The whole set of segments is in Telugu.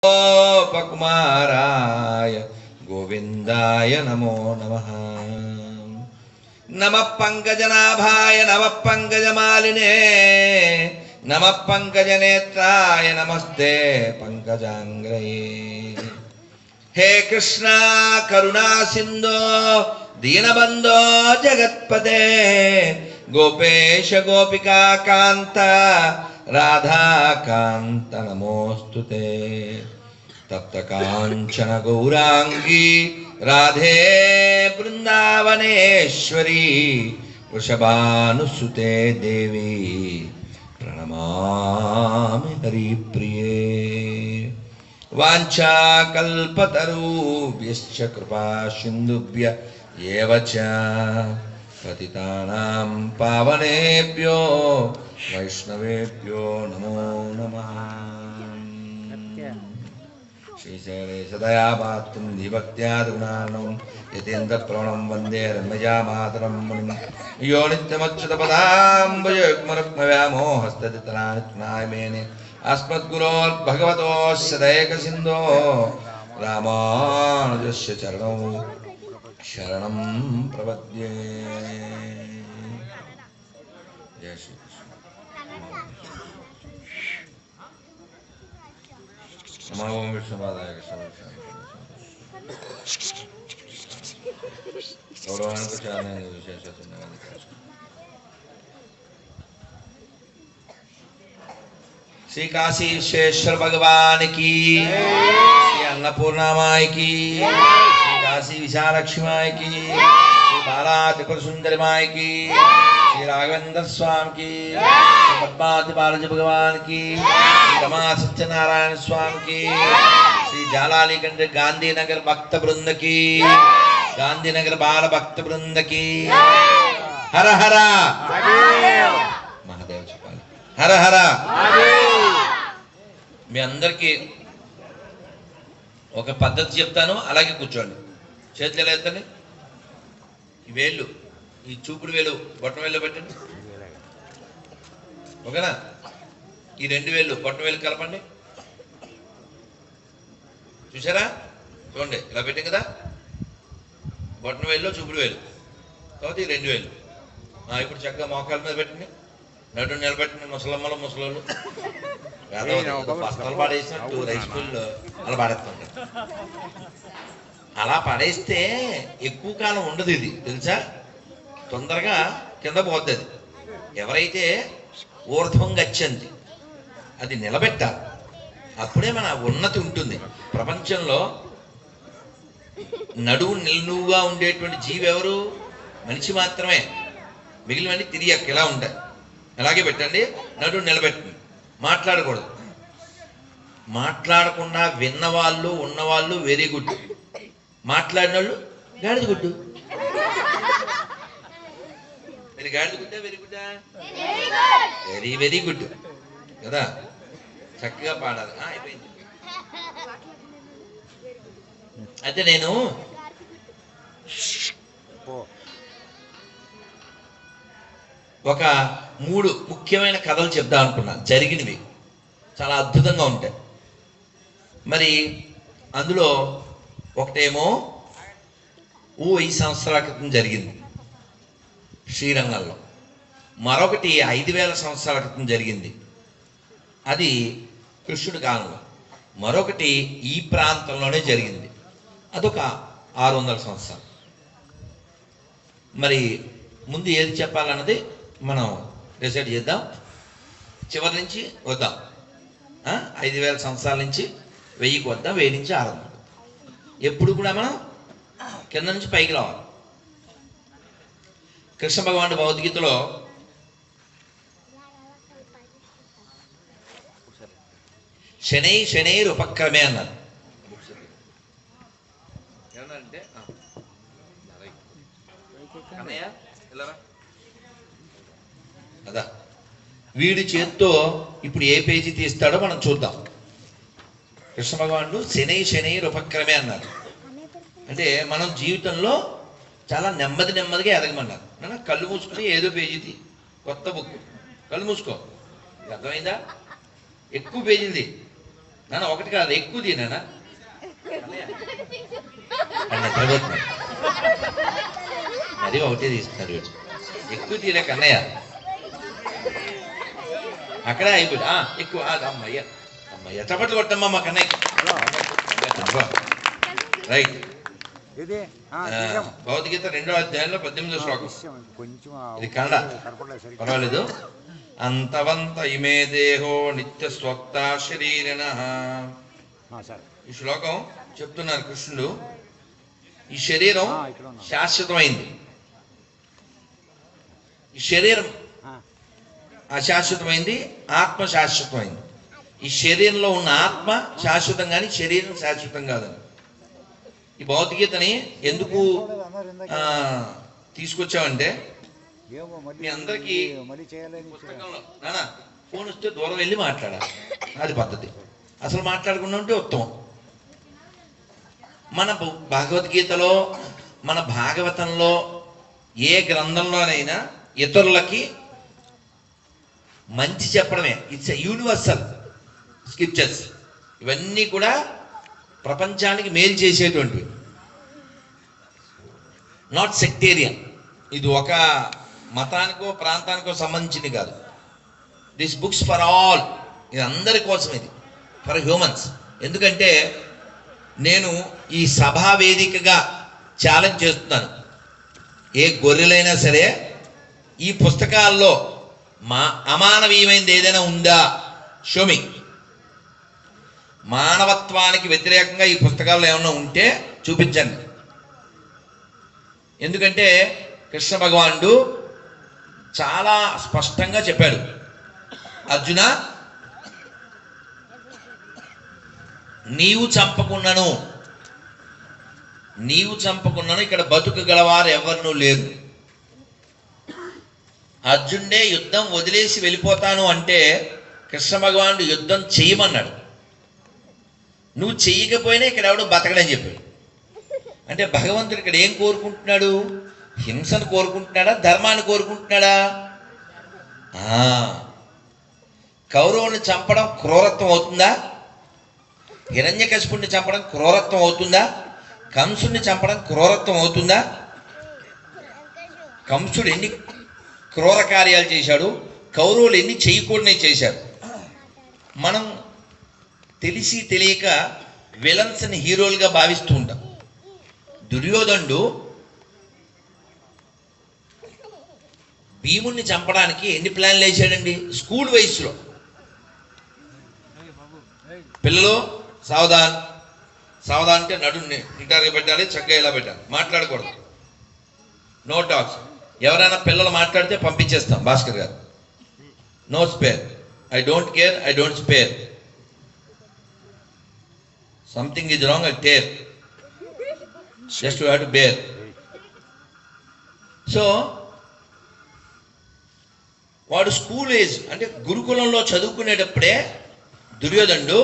గోపకుమారాయ గోవిందాయ నమో నమ నమ పంకజనాభాయ నమ పంకజమాలినే నమ పంకజనేత్రాయ నమస్తే పంకజాంగ్రయే హే కృష్ణ కరుణా సింధో దీనబంధో జగత్పతే గోపేశ గోపికా కాంత రాధాకాంత నమోऽस्तु ते తప్త కాంచన గౌరాంగీ రాధే బృందావనేశ్వరి వృషభానుసుతే దేవి ప్రణమామి హరిప్రియే వాంఛాకల్పతరుభ్యశ్చ కృపా సింధుభ్య ఏవ చ పతితానాం పావనేభ్యో వైష్ణవేభ్యో నమో నమః శ్రీశైలే సదయా పాత్రం ధీభక్త్యాదిగుణానం యతేంద్రప్రవణం వందే రమ్యజామాతరం మునిం యో నిత్యమచ్యుతపదాంబుజయుగ్మరుక్మవ్యామో హస్తదితనాయ మేనే అస్మద్గురోర్భగవతోస్య దయకసింధో రామానుజస్య చరణౌ శరణం ప్రపద్యే జయ శ్రీకృష్ణ నమో విష్ణుపాదాయ కృష్ణ గౌరవానికి చాలా విశేష శ్రీ కాశీ విశ్వేశ్వర భగవాన్ కి శ్రీ అన్నపూర్ణమాయ్ కి శ్రీ కాశీ విశాలక్ష్మాయ్ కి శ్రీ బాలా త్రిపుర సుందరి మాయ్ కి శ్రీ రాఘవేంద్ర స్వామి కి శ్రీ పద్మావతి బాలాజీ భగవాన్ కి శ్రీ రమా సత్యనారాయణ స్వామి కి శ్రీ జాలాలి కండ్రి గాంధీనగర్ భక్త బృంద కి గాంధీనగర్ బాల భక్త బృంద కి హర హర మహాదేవ్ చెప్పాలి హర హర మీ అందరికీ ఒక పద్ధతి చెప్తాను అలాగే కూర్చోండి చేతులు ఎలా ఎత్తండి ఈ వేళ్ళు ఈ చూపుడు వేలు బొట్టం వేలు పెట్టండి ఓకేనా ఈ రెండు వేళ్ళు బొట్టం వేలు కలపండి చూసారా చూడండి ఇలా పెట్టాం కదా బొట్టం వేలు చూపుడు వేలు తర్వాత ఈ రెండు వేలు ఆ, ఇప్పుడు చక్కగా మోకాల మీద పెట్టండి నడు నిలబెట్టండి ముసలమ్మలు ముసలోళ్ళు వేదవతులు బస్తాలు పాడేసినట్టు హై స్కూల్లో అలా పాడేస్తుంటారు అలా పడేస్తే ఎక్కువ కాలం ఉండదు ఇది తెలుసా తొందరగా కింద పోద్ది అది ఎవరైతే ఊర్ధ్వం గచ్చంది అది నిలబెట్టాలి అప్పుడే మన ఉన్నతి ఉంటుంది ప్రపంచంలో నడువు నిలువుగా ఉండేటువంటి జీవి ఎవరు మనిషి మాత్రమే మిగిలినవన్నీ తిరిగి ఇలా ఉంటాయి అలాగే పెట్టండి నడువు నిలబెట్టండి మాట్లాడకూడదు మాట్లాడకుండా విన్నవాళ్ళు ఉన్నవాళ్ళు వెరీ గుడ్ మాట్లాడిన వాళ్ళు గాడిద గుడ్డు మీరు గాడిద గుడ్డా వెరీ గుడ్డా వెరీ వెరీ గుడ్ కదా చక్కగా పాడాలి ఆ, అయిపోయింది అయితే నేను ఒక మూడు ముఖ్యమైన కథలు చెప్దాం అనుకున్నాను జరిగినవి చాలా అద్భుతంగా ఉంటాయి మరి అందులో ఒకటేమో ఓ ఐదు సంవత్సరాల క్రితం జరిగింది శ్రీరంగంలో మరొకటి ఐదు వేల సంవత్సరాల క్రితం జరిగింది అది కృష్ణుడి కాలంలో మరొకటి ఈ ప్రాంతంలోనే జరిగింది అదొక ఆరు వందల సంవత్సరాలు మరి ముందు ఏది చెప్పాలన్నది మనం డిసైడ్ చేద్దాం చివరి నుంచి వద్దాం ఆ? ఐదు వేల సంవత్సరాల నుంచి వెయ్యికి వద్దాం వెయ్యి నుంచి ఆరు వందలు ఎప్పుడు కూడా మనం కింద నుంచి పైకి రావాలి కృష్ణ భగవానుడు భగవద్గీతలో శనై శనైర్ ఉపక్రమే అన్నారు ఏమన్నారంటే ఆ. అన్నయ్య, ఇలా రా. కదా వీడి చేత్తో ఇప్పుడు ఏ పేజీ తీస్తాడో మనం చూద్దాం కృష్ణ భగవానుడు శనై శనైర్ ఉపక్రమే అన్నారు అంటే మనం జీవితంలో చాలా నెమ్మది నెమ్మదిగా ఎదగమన్నారు నాన్న కళ్ళు మూసుకుని ఏదో పేజీ తీ కొత్త బుక్ కళ్ళు మూసుకో ఇది అర్థమైందా ఎక్కువ పేజీలు తీ నాన్న ఒకటి కాదు ఎక్కువ తినానా నిద్రపోతున్నాడు మరి ఒకటే తీసుకున్నారు వీడు. ఎక్కువ తీరే కన్నయ్య అక్కడే అయిపోయి ఆ, ఎక్కువ ఆ, అమ్మయ్య అమ్మయ్య చప్పట్లు కొట్టమ్మా మా కన్నయ్య రైట్ ఇది ఆ, ఆ, తీసాము. భగవద్గీత రెండో అధ్యాయంలో పద్దెనిమిదో ఆ, శ్లోకం తీసాము. కొంచెం ఆ ఇది కన్నడ. కనపడలేదు సరిగ్గా. పర్వాలేదు అంతవంత ఇమే దేహో నిత్య స్వక్త శరీరిణ ఆ, సరే ఈ శ్లోకం చెప్తున్నారు కృష్ణుడు ఈ శరీరం ఆ, ఇక్కడ ఉన్నాం. శాశ్వతమైంది ఈ శరీరం ఆ, అశాశ్వతమైంది ఆత్మ శాశ్వతమైంది ఈ శరీరంలో ఉన్న ఆత్మ శాశ్వతం కానీ శరీరం శాశ్వతం కాదని ఈ భౌతికతని ఎందుకు అన్నారు ఇందాక. ఆ, తీసుకొచ్చామంటే ఏమో మళ్ళీ మీ అందరికీ మళ్ళీ చేయాలని పుస్తకంలో నానా ఫోన్ వస్తే దూరం వెళ్ళి మాట్లాడాలి అది పద్ధతి అసలు మాట్లాడకుండా ఉంటే ఉత్తమం మన భ- భగవద్గీతలో మన భాగవతంలో ఏ గ్రంథంలోనైనా ఇతరులకి మంచి చెప్పడమే ఇట్స్ యూనివర్సల్ స్క్రిప్చర్స్ ఇవన్నీ కూడా ప్రపంచానికి మేలు చేసేటువంటివి నాట్ సెక్టేరియన్ ఇది ఒక మతానికో ప్రాంతానికో సంబంధించింది కాదు దిస్ బుక్స్ ఫర్ ఆల్ ఇది అందరి కోసం ఇది ఫర్ హ్యూమన్స్ ఎందుకంటే నేను ఈ సభా వేదికగా ఛాలెంజ్ చేస్తున్నాను ఏ గొర్రెలైనా సరే ఈ పుస్తకాల్లో మా అమానవీయమైనది ఏదైనా ఉందా షోమి మానవత్వానికి వ్యతిరేకంగా ఈ పుస్తకాల్లో ఏమైనా ఉంటే చూపించండి ఎందుకంటే కృష్ణ భగవానుడు చాలా స్పష్టంగా చెప్పాడు అర్జున నీవు చంపకున్నను నీవు చంపకున్నను ఇక్కడ బతుకగలవారు ఎవరినూ లేరు అర్జునుడే యుద్ధం వదిలేసి వెళ్ళిపోతాను అంటే కృష్ణ భగవానుడు యుద్ధం చేయమన్నాడు నువ్వు చెయ్యకపోయినా ఇక్కడ ఎవడు బతకడని చెప్పాడు అంటే భగవంతుడు ఇక్కడ ఏం కోరుకుంటున్నాడు హింసను కోరుకుంటున్నాడా ధర్మాన్ని కోరుకుంటున్నాడా ఆ, కౌరవుని చంపడం క్రూరత్వం అవుతుందా హిరణ్యకశిపుణ్ణి చంపడం క్రూరత్వం అవుతుందా కంసుని చంపడం క్రూరత్వం అవుతుందా కంసుడు ఎన్ని క్రూర కార్యాలు చేశాడు కౌరవులు ఎన్ని చేయకూడని చేశారు మనం తెలిసి తెలియక విలన్స్ని హీరోలుగా భావిస్తూ ఉంటాం దుర్యోధనుడు భీముణ్ణి చంపడానికి ఎన్ని ప్లాన్లు వేసాడండి స్కూల్ వయసులో పిల్లలు సావధాన్ సావధాన్ అంటే నడు నిటారుగా పెట్టాలి చక్కగా ఇలా పెట్టాలి మాట్లాడకూడదు నో టాక్స్ ఎవరైనా పిల్లలు మాట్లాడితే పంపించేస్తాం భాస్కర్ గారు no spare I don't care I don't spare something is wrong I tear just you have to bear so వాడు స్కూల్ ఏజ్ అంటే గురుకులంలో చదువుకునేటప్పుడే దుర్యోధనుడు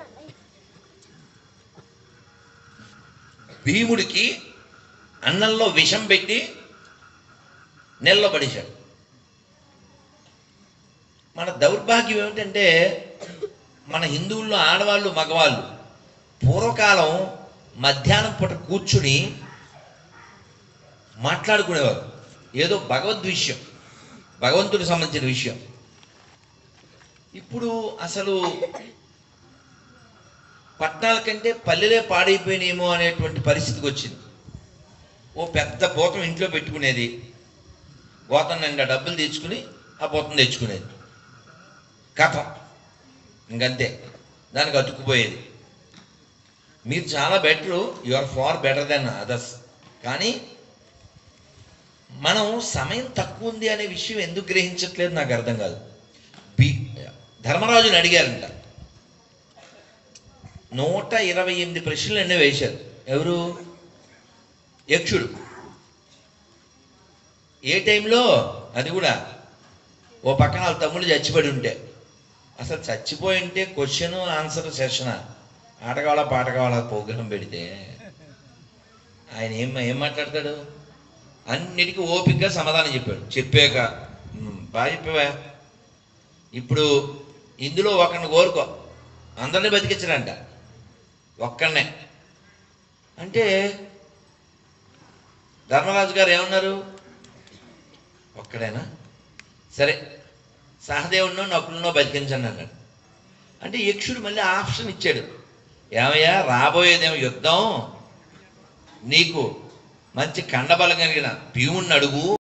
భీముడికి అన్నంలో విషం పెట్టి నెలలో పడేశాడు మన దౌర్భాగ్యం ఏమిటంటే మన హిందువుల్లో ఆడవాళ్ళు మగవాళ్ళు పూర్వకాలం మధ్యాహ్నం పూట కూర్చుని మాట్లాడుకునేవారు ఏదో భగవద్ విషయం భగవంతుడికి సంబంధించిన విషయం ఇప్పుడు అసలు పట్టణాల కంటే పల్లెలే పాడైపోయినేమో అనేటువంటి పరిస్థితికి వచ్చింది ఓ పెద్ద భూతం ఇంట్లో పెట్టుకునేది భూతం నిండా డబ్బులు తెచ్చుకుని ఆ భూతం తెచ్చుకునేది కథం ఇంకంతే దానికి అతుక్కుపోయేది మీరు చాలా better you are far better than others కానీ మనం సమయం తక్కువ ఉంది అనే విషయం ఎందుకు గ్రహించట్లేదు నాకు అర్థం కాదు బి ధర్మరాజుని అడిగారంట నూట ఇరవై ఎనిమిది ప్రశ్నలు ఎన్నో వేశారు ఎవరు యక్షుడు ఏ టైంలో అది కూడా ఓ పక్కన వాళ్ళ తమ్ముడు చచ్చిపడి ఉంటే అసలు చచ్చిపోయి ఉంటే క్వశ్చన్ ఆన్సర్ సెషన్ ఆట కావాలా పాట కావాలా ప్రోగ్రాం పెడితే ఆయన ఏం ఏం మాట్లాడతాడు అన్నిటికీ ఓపికగా సమాధానం చెప్పాడు చెప్పాక "ఉమ్, బాగా చెప్పావా ఇప్పుడు ఇందులో ఒకరిని కోరుకో అందరినీ బతికించడంట ఒక్కడనే అంటే ధర్మరాజు గారు ఏమన్నారు ఒక్కడేనా సరే సహదేవుడినో నకులనో బతికించండి అన్నాడు అంటే యక్షుడు మళ్ళీ ఆప్షన్ ఇచ్చాడు ఏమయ్యా రాబోయేదేమో యుద్ధం నీకు మంచి కండబలం కలిగిన భీముడిని అడుగు